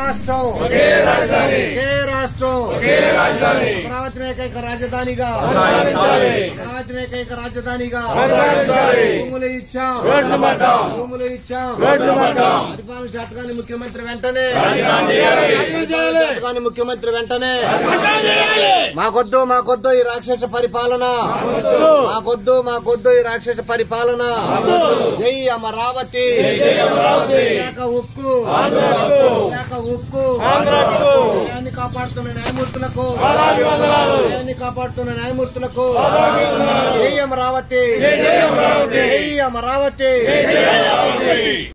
రాష్ట్రం ఒకే రాష్ట్రం అమరావతిని ఏకైక రాజధానిగా అమరావతిని ఏకైక రాజధానిగా భూములు ఇచ్చాం భూములు ఇచ్చాం పరిపాలన శాతకాన్ని ముఖ్యమంత్రి వెంటనే పరిపాలన శాతకాన్ని ముఖ్యమంత్రి వెంటనే మాకొద్దు మాకొద్దు ఈ రాక్షస పరిపాలన మాకొద్దు మాకొద్దు ఈ రాక్షస పరిపాలన జై అమరావతి విశాఖ ఉక్కు విశాఖ ఉక్కు న్యాయాన్ని కాపాడుతున్న న్యాయమూర్తులకు న్యాయాన్ని కాపాడుతున్న న్యాయమూర్తులకు జై అమరావతి జై అమరావతి